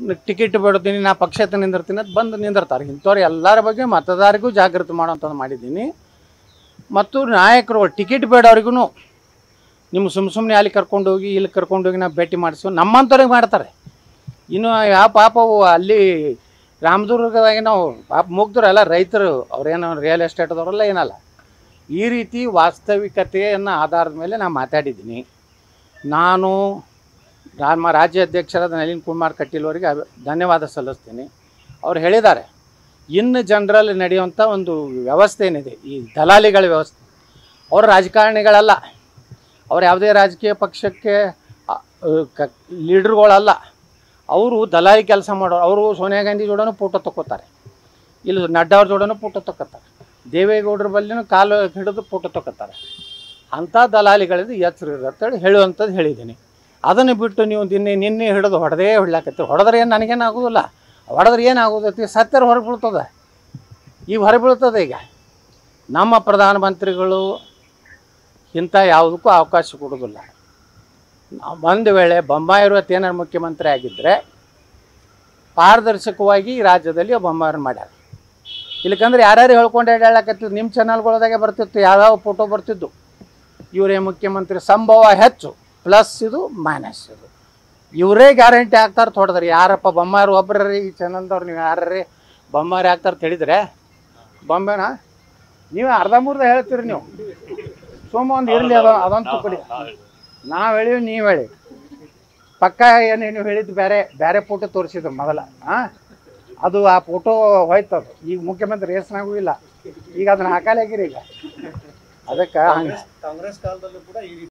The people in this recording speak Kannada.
ಟಿಕೆಟ್ ಬಿಡ್ತೀನಿ ನಾ ಪಕ್ಷಕ್ಕೆ ನಿಂದಿರ್ತೀನಿ ಅಂತ ಬಂದು ನಿಂದಿರ್ತಾರೆ ಇಂಥವ್ರು ಎಲ್ಲರ ಬಗ್ಗೆ ಮತದಾರರಿಗೂ ಜಾಗೃತಿ ಮಾಡೋಂಥದ್ದು ಮಾಡಿದ್ದೀನಿ ಮತ್ತು ನಾಯಕರು ಟಿಕೆಟ್ ಬೇಡವ್ರಿಗೂ ನಿಮ್ಮ ಸುಮ್ಮ ಸುಮ್ಮನೆ ಅಲ್ಲಿ ಕರ್ಕೊಂಡೋಗಿ ಇಲ್ಲಿ ಕರ್ಕೊಂಡೋಗಿ ನಾವು ಭೇಟಿ ಮಾಡಿಸು ನಮ್ಮಂಥವ್ರಿಗೆ ಮಾಡ್ತಾರೆ ಇನ್ನು ಯಾವ ಪಾಪವು ಅಲ್ಲಿ ರಾಮದುರ್ಗದಾಗ ನಾವು ಪಾಪ ಮುಗ್ದರಲ್ಲ ರೈತರು ಅವ್ರೇನು ರಿಯಲ್ ಎಸ್ಟೇಟ್ದವರೆಲ್ಲ ಏನಲ್ಲ ಈ ರೀತಿ ವಾಸ್ತವಿಕತೆಯನ್ನು ಆಧಾರದ ಮೇಲೆ ನಾನು ಮಾತಾಡಿದ್ದೀನಿ ನಾನು ನಮ್ಮ ರಾಜ್ಯ ಅಧ್ಯಕ್ಷರಾದ ನಳಿನ್ ಕುಮಾರ್ ಕಟೀಲ್ ಅವರಿಗೆ ಅಭಿ- ಧನ್ಯವಾದ ಸಲ್ಲಿಸ್ತೀನಿ ಅವ್ರು ಹೇಳಿದ್ದಾರೆ ಇನ್ನು ಜನರಲ್ಲಿ ನಡೆಯುವಂಥ ಒಂದು ವ್ಯವಸ್ಥೆ ಏನಿದೆ ಈ ದಲಾಲಿಗಳ ವ್ಯವಸ್ಥೆ ಅವರು ರಾಜಕಾರಣಿಗಳಲ್ಲ ಅವ್ರು ಯಾವುದೇ ರಾಜಕೀಯ ಪಕ್ಷಕ್ಕೆ ಅ, ಕ ಲೀಡ್ರುಗಳಲ್ಲ ಅವರು ದಲಾಲಿ ಕೆಲಸ ಮಾಡೋರು ಅವರು ಸೋನಿಯಾ ಗಾಂಧಿ ಜೋಡನೂ ಫೋಟೋ ತಗೋತಾರೆ ಇಲ್ಲಿ ನಡ್ಡಾ ಅವ್ರ ಜೋಡನೂ ಫೋಟೋ ತಗೋತಾರೆ ದೇವೇಗೌಡರ ಬಲ್ಲಿನೂ ಕಾಲು ಹಿಡಿದು ಫೋಟೋ ತಗೋತಾರೆ ಅಂಥ ದಲಾಲಿಗಳಿಂದ ಎಚ್ಚರ ಇರತ್ತೇಳಿ ಹೇಳುವಂಥದ್ದು ಹೇಳಿದ್ದೀನಿ ಅದನ್ನು ಬಿಟ್ಟು ನೀವು ದಿನ್ನೆ ನಿನ್ನೆ ಹಿಡಿದು ಹೊಡೆದೇ ಹೊಡ್ಲಾಕತ್ತೀರಿ ಹೊಡೆದ್ರೆ ಏನು ನನಗೇನು ಆಗೋದಿಲ್ಲ ಹೊಡೆದ್ರೆ ಏನು ಆಗೋದೈತಿ ಸತ್ಯರ ಹೊರಗೆ ಬೀಳ್ತದೆ ಈಗ ಹೊರಗೆ ಬೀಳ್ತದೆ ಈಗ ನಮ್ಮ ಪ್ರಧಾನಮಂತ್ರಿಗಳು ಇಂಥ ಯಾವುದಕ್ಕೂ ಅವಕಾಶ ಕೊಡೋದಿಲ್ಲ ಒಂದು ವೇಳೆ ಬೊಮ್ಮಾಯಿರು ಏನಾರು ಮುಖ್ಯಮಂತ್ರಿ ಆಗಿದ್ದರೆ ಪಾರದರ್ಶಕವಾಗಿ ಈ ರಾಜ್ಯದಲ್ಲಿ ಬೊಮ್ಮಾಯಿರನ್ನ ಮಾಡ್ಯಾರ ಇಲ್ಲಕಂದ್ರೆ ಯಾರ್ಯಾರು ಹೇಳ್ಕೊಂಡು ಹೇಳಕತ್ತಿದ್ದು ನಿಮ್ಮ ಚಾನಲ್ಗಳದಾಗೆ ಬರ್ತಿತ್ತು ಯಾವ್ಯಾವ ಫೋಟೋ ಬರ್ತಿದ್ದು ಇವರೇ ಮುಖ್ಯಮಂತ್ರಿ ಸಂಭವ ಹೆಚ್ಚು ಪ್ಲಸ್ ಇದು ಮೈನಸ್ ಇದು ಇವರೇ ಗ್ಯಾರಂಟಿ ಆಗ್ತಾರೆ ತೊಡದ್ರಿ ಯಾರಪ್ಪ ಬೊಮ್ಮಾರು ಒಬ್ಬರೇ ಈ ಚಾನಲ್ದವ್ರು ನೀವು ಯಾರೇ ಬೊಮ್ಮಾರಿ ಆಗ್ತಾರೆ ತಿಳಿದ್ರೆ ಬೊಂಬೆನಾ ನೀವು ಅರ್ಧ ಮೂರ್ಧ ಹೇಳ್ತೀರಿ ನೀವು ಸೋಮ ಒಂದು ಇರಲಿ ಅದ ಅದಂತೂ ಕೊಡಿ ನಾವು ಹೇಳಿವಿ ನೀವು ಹೇಳಿ ಪಕ್ಕ ಏನು ನೀವು ಹೇಳಿದ್ದು ಬೇರೆ ಬೇರೆ ಫೋಟೋ ತೋರಿಸಿದ್ರು ಮೊದಲ ಹಾಂ ಅದು ಆ ಫೋಟೋ ಹೋಯ್ತದು ಈಗ ಮುಖ್ಯಮಂತ್ರಿ ಹೆಸನಾಗೂ ಇಲ್ಲ ಈಗ ಅದನ್ನ ಹಾಕಲಾಗಿರಿ ಈಗ ಅದಕ್ಕೆ ಹಂಗೆ ಕಾಂಗ್ರೆಸ್ ಕಾಲದಲ್ಲೂ ಕೂಡ ಈ ರೀತಿ